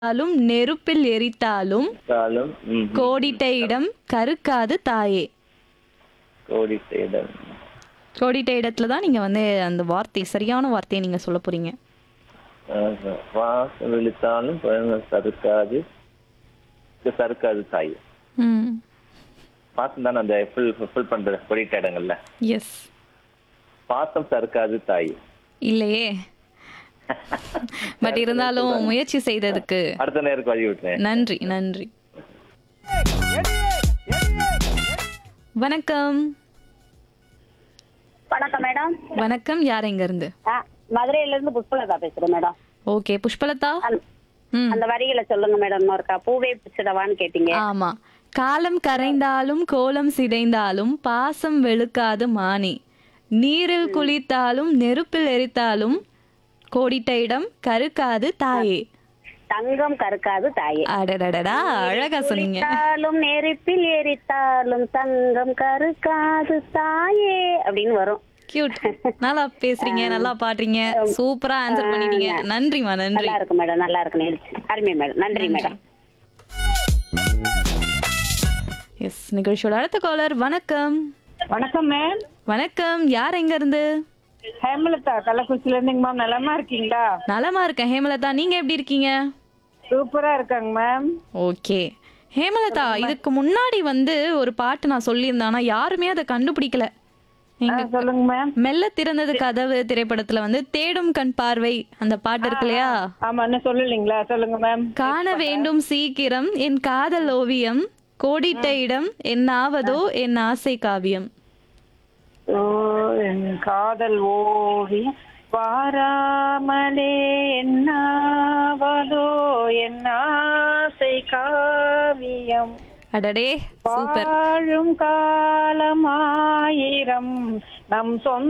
ஆலும் நெருப்பில் எரித்தாலும் காலம் ம், கோடிட்ட இடம் கருக்காது தாயே கோடிட்ட இடம் கோடிட்ட இடத்துல தான் நீங்க வந்து அந்த வார்த்தை சரியான வார்த்தையை நீங்க சொல்ல போறீங்க ஆஹா. வாசம் விழித்தாலும் குழந்தை சறுக்காது இது சறுக்காது தாய் ம் பாசம் தானே அந்த ஃபுல் ஃபுல் பண்ற கோடிட்ட இடங்கள்ல எஸ் பாசம் சறுக்காது தாய் இல்லையே பட் இருந்தாலும் முயற்சி செய்ததுக்கு அடுத்த நேருக்கு வழி விட்டுறேன் நன்றி நன்றி வணக்கம் வணக்கம் மேடம் வணக்கம் யார் எங்க இருந்து ஆ, மதுரையில இருந்து புஷ்பலதா பேசுறேன் மேடம் ஓகே புஷ்பலதா அந்த- ம் அந்த வரிகளை சொல்லுங்க மேடம் இன்னொருக்கா பூவே பிடிச்சிடவான்னு கேட்டீங்க ஆமா காலம் கரைந்தாலும் கோலம் சிதைந்தாலும் பாசம் வெளுக்காது மானி நீரில் குளித்தாலும் நெருப்பில் எரித்தாலும் கோடிட்ட இடம் கருக்காது தாயே தங்கம் கருக்காது தாயே அடடடடா அழகா சொன்னீங்க எரித்தாலும் நெருப்பில் எரித்தாலும் தங்கம் கருக்காது தாயே அப்படின்னு வரும் கியூட் நல்லா பேசுறீங்க நல்லா பாடுறீங்க சூப்பரா ஆன்சர் பண்ணிட்டீங்க நன்றிமா நன்றி நல்லா இருக்கு மேடம் நல்லா இருக்கு நிகழ்ச்சி அருமை மேடம் நன்றி மேடம் எஸ் நிகழ்ச்சியோட அடுத்த காலர் வணக்கம் வணக்கம் மேம் வணக்கம் யார் எங்க இருந்து ஹேமலதா கள்ளக்குறிச்சில இருந்துங்க மேம் நலமா இருக்கீங்களா நலமா இருக்கேன் ஹேமலதா நீங்க எப்படி இருக்கீங்க சூப்பரா இருக்காங்க மேம் ஓகே ஹேமலதா இதுக்கு முன்னாடி வந்து ஒரு பாட்டு நான் சொல்லியிருந்தேன் ஆனா யாருமே அதை கண்டுபிடிக்கல எங்க சொல்லுங்க மேம் மெல்ல திறந்தது கதவு திரைப்படத்துல வந்து தேடும் கண் பார்வை அந்த பாட்டு இருக்கு இல்லையா ஆமா இன்னும் சொல்லலீங்களா சொல்லுங்க மேம் காண வேண்டும் சீக்கிரம் என் காதல் ஓவியம் கோடிட்ட இடம் என் ஆவதோ என் ஆசை காவியம் ஓ என் காதல் ஓவியம் வாராமலே என்னாவதோ என் ஆசை காவியம் அடடே சூப்பர் வாழும் காலமாயிரம் நம் சொந்த